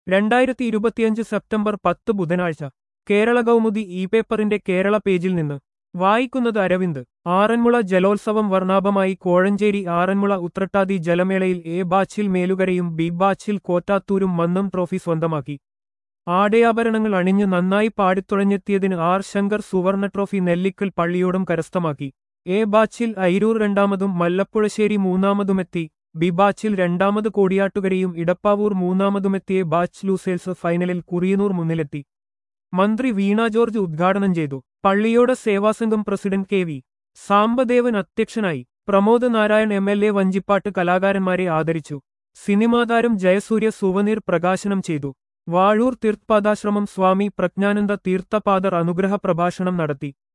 രണ്ടായിരത്തി ഇരുപത്തിയഞ്ച് സെപ്റ്റംബർ പത്ത് ബുധനാഴ്ച കേരള കൗമുദി ഇ പേപ്പറിന്റെ കേരള പേജിൽ നിന്ന് വായിക്കുന്നത് അരവിന്ദ് ആറന്മുള ജലോത്സവം വർണ്ണാഭമായി കോഴഞ്ചേരി ആറന്മുള ഉത്രട്ടാതി ജലമേളയിൽ എ ബാച്ചിൽ മേലുകരയും ബി ബാച്ചിൽ കോറ്റാത്തൂരും മന്നം ട്രോഫി സ്വന്തമാക്കി ആടയാഭരണങ്ങൾ അണിഞ്ഞ് നന്നായി പാടിത്തുഴഞ്ഞെത്തിയതിന് ആർ ശങ്കർ സുവർണ ട്രോഫി നെല്ലിക്കൽ പള്ളിയോടും കരസ്ഥമാക്കി എ ബാച്ചിൽ ഐരൂർ രണ്ടാമതും മല്ലപ്പുഴശ്ശേരി മൂന്നാമതുമെത്തി ബി ബാച്ചിൽ രണ്ടാമത് കോടിയാട്ടുകരയും ഇടപ്പാവൂർ മൂന്നാമതുമെത്തിയ ബാച്ച് ലൂസേഴ്സ് ഫൈനലിൽ കുറിയനൂർ മുന്നിലെത്തി മന്ത്രി വീണ ജോർജ് ഉദ്ഘാടനം ചെയ്തു പള്ളിയോട് സേവാസംഘം പ്രസിഡന്റ് കെ വി സാംബദേവൻ അധ്യക്ഷനായി Pramod Narayan M L A വഞ്ചിപ്പാട്ട് കലാകാരന്മാരെ ആദരിച്ചു സിനിമാതാരം ജയസൂര്യ സുവനീർ പ്രകാശനം ചെയ്തു വാഴൂർ തീർത്ഥാദാശ്രമം സ്വാമി പ്രജ്ഞാനന്ദ തീർത്ഥപാദർ അനുഗ്രഹ പ്രഭാഷണം നടത്തി